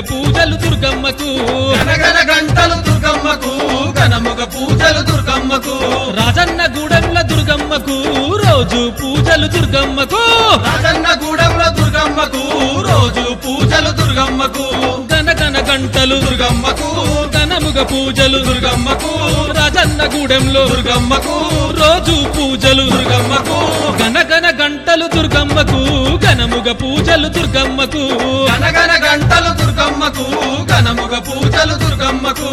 పూజలు దుర్గమ్మకు గనగన గంటలు దుర్గమ్మకు ఘనముగ పూజలు దుర్గమ్మకు రాజన్న గూడెంల దుర్గమ్మకు రోజు పూజలు దుర్గమ్మకు రాజన్న గూడెంలో దుర్గమ్మకు రోజు పూజలు దుర్గమ్మకు గనగన గంటలు దుర్గమ్మకు ఘనముగ పూజలు దుర్గమ్మకు రాజన్న గూడెంలో దుర్గమ్మకు రోజు పూజలు దుర్గమ్మకు గనగన గంటలు దుర్గమ్మకు ఘనముగ పూజలు దుర్గమ్మకు గనగన గంటలు దుర్గమ్మకు ఘనముగ పూజలు దుర్గమ్మకు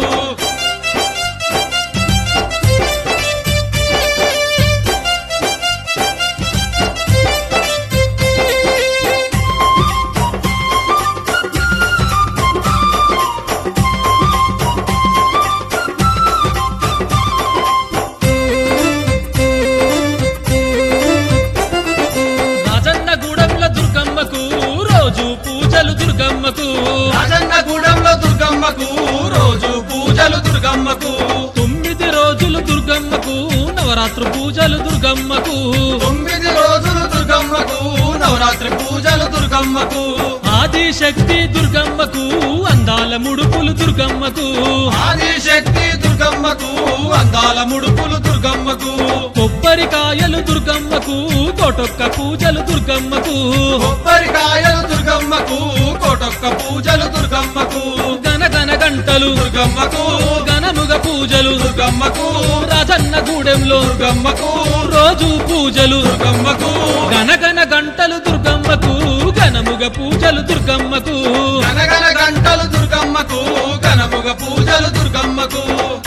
రాజన్న గూడెంల దుర్గమ్మకు రోజు పూజలు దుర్గమ్మకు రాజన్న గూడెంలో దుర్గమ్మకు రోజు పూజలు దుర్గమ్మకు తొమ్మిది రోజులు దుర్గమ్మకు నవరాత్రి పూజలు దుర్గమ్మకు తొమ్మిది రోజులు దుర్గమ్మకు నవరాత్రి పూజలు దుర్గమ్మకు ఆది శక్తి దుర్గమ్మకు అందాల ముడుపులు దుర్గమ్మకు ఆది శక్తి దుర్గమ్మకు అందాల ముడుపులు దుర్గమ్మకు కొబ్బరికాయలు దుర్గమ్మకు కోటొక్క పూజలు దుర్గమ్మకు కొబ్బరికాయలు దుర్గమ్మకు కోటొక్క పూజలు దుర్గమ్మకు గనగన గంటలు దుర్గమ్మకు గనముగ పూజలు దుర్గమ్మకు రాజన్న గూడెంలో దుర్గమ్మకు రోజు పూజలు దుర్గమ్మకు గనగన గంటలు దుర్గమ్మకు ఘనముగ పూజలు దుర్గమ్మకు గనగన గంటలు దుర్గమ్మకు ఘనముగ పూజలు దుర్గమ్మకు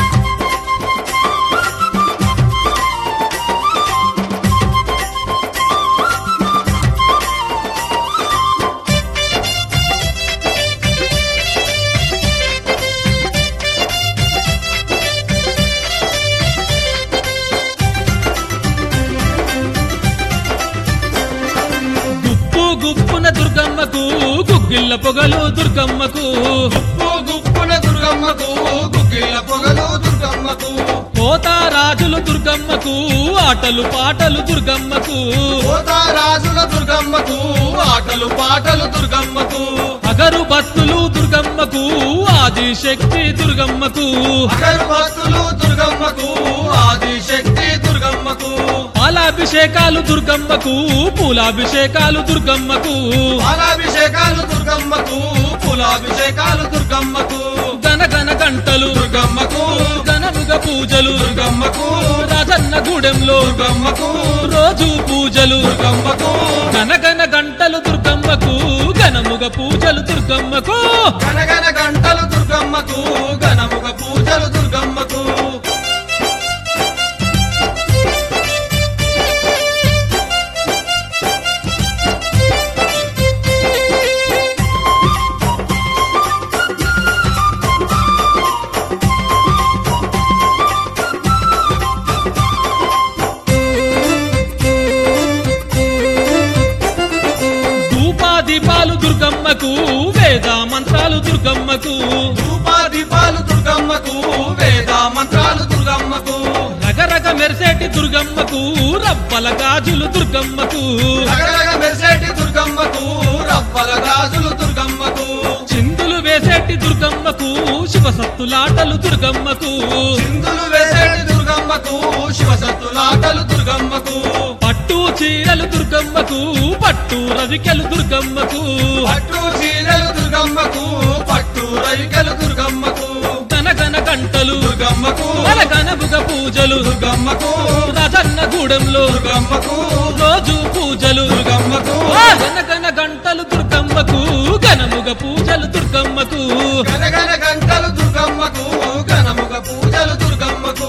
గుప్పు గుప్పున దుర్గమ్మకు గుగ్గిళ్ళ పొగలు దుర్గమ్మకు గుప్పు గుప్పున దుర్గమ్మకు గుగ్గిళ్ళ పొగలు దుర్గమ్మకు పోతారాజులు దుర్గమ్మకు ఆటలు పాటలు దుర్గమ్మకు రాజుల దుర్గమ్మకు ఆటలు పాటలు దుర్గమ్మకు అగరు భక్తులు దుర్గమ్మకు ఆది శక్తి దుర్గమ్మకు అగరబత్తులు దుర్గమ్మకు ఆది శక్తి దుర్గమ్మకు పాలాభిషేకాలు దుర్గమ్మకు పూలాభిషేకాలు దుర్గమ్మకు పాలాభిషేకాలు దుర్గమ్మకు పూలాభిషేకాలు దుర్గమ్మకు గనగన గంటలు దుర్గమ్మకు గనముగ పూజలు దుర్గమ్మకు రాజన్న గూడెంలో దుర్గమ్మకు రోజు పూజలు దుర్గమ్మకు గనగన గంటలు దుర్గమ్మకు ఘనముగ పూజలు దుర్గమ్మకు గనగన గంటలు దుర్గమ్మకు ఘనముగ పూజలు దుర్గమ్మకు ధూపాదీపాలు దుర్గమ్మకు వేద మంత్రాలు దుర్గమ్మకు ధూపాదీపాలు దుర్గమ్మకు వేద మంత్రాలు దుర్గమ్మకు రగరగ మెరిసేటి దుర్గమ్మకు రవ్వల గాజులు దుర్గమ్మకు రగరగ మెరిసేటి దుర్గమ్మకు రవ్వల గాజులు దుర్గమ్మకు చిందులు వేసేటి దుర్గమ్మకు శివసత్తులాటలు దుర్గమ్మకు సింధులు వేసేటి దుర్గమ్మకు శివసత్తులాటలు దుర్గమ్మకు పట్టు చీరలు దుర్గమ్మకు పట్టు రవికెలు దుర్గమ్మకు పట్టు చీరలు దుర్గమ్మకు పట్టు రవికలు దుర్గమ్మకు గనగన గంటలు దుర్గమ్మకు గనబుగ పూజలు దుర్గమ్మకు రాజన్న గూడెంలో దుర్గమ్మకు రోజు పూజలు దుర్గమ్మకు గనగన గంటలు దుర్గమ్మకు ఘనముగ పూజలు దుర్గమ్మకు గనగన గంటలు దుర్గమ్మకు ఘనముగ పూజలు దుర్గమ్మకు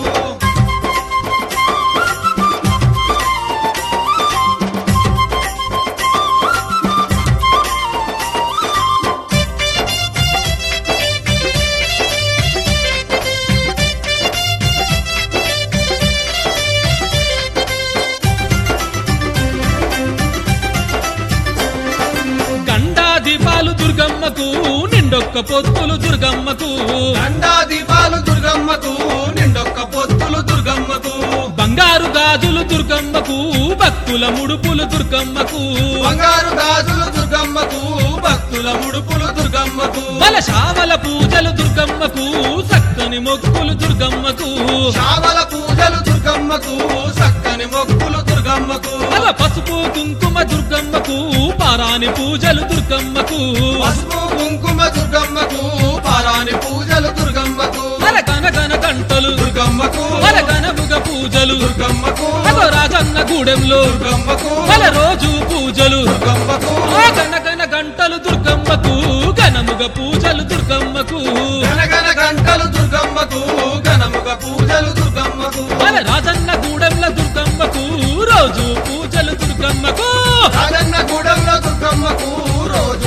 గండా దీపాలు దుర్గమ్మకు నిండొక్క పొత్తులు దుర్గమ్మకు గండా దీపాలు దుర్గమ్మకు నిండొక్క పొత్తులు దుర్గమ్మకు బంగారు గాజులు దుర్గమ్మకు భక్తుల ముడుపులు దుర్గమ్మకు బంగారు గాజులు దుర్గమ్మకు భక్తుల ముడుపులు దుర్గమ్మకు దుర్గమ్మకు బల శావల పూజలు దుర్గమ్మకు చక్కని మొక్కులు దుర్గమ్మకు శావల పూజలు దుర్గమ్మకు చక్కని మొక్కులు దుర్గమ్మకు బల పసుపు కుంకుమ దుర్గమ్మకు పారాని పూజలు దుర్గమ్మకు పసుపు కుంకుమ దుర్గమ్మకు పారాని పూజలు దుర్గమ్మకు బల గనగన గంటలు దుర్గమ్మకు బల గనముగ పూజలు దుర్గమ్మకు అగో రాజన్న గూడెంలో దుర్గమ్మకు బల రోజు పూజలు దుర్గమ్మకు ఆ గనగన గంటలు దుర్గమ్మకు ఘనముగ పూజలు దుర్గమ్మకు గనగన గంటలు దుర్గమ్మకు ఘనముగ పూజలు దుర్గమ్మకు బల రాజన్న గూడెంల దుర్గమ్మకు రోజు పూజలు దుర్గమ్మకు రాజన్న గూడెంలో దుర్గమ్మకు రోజు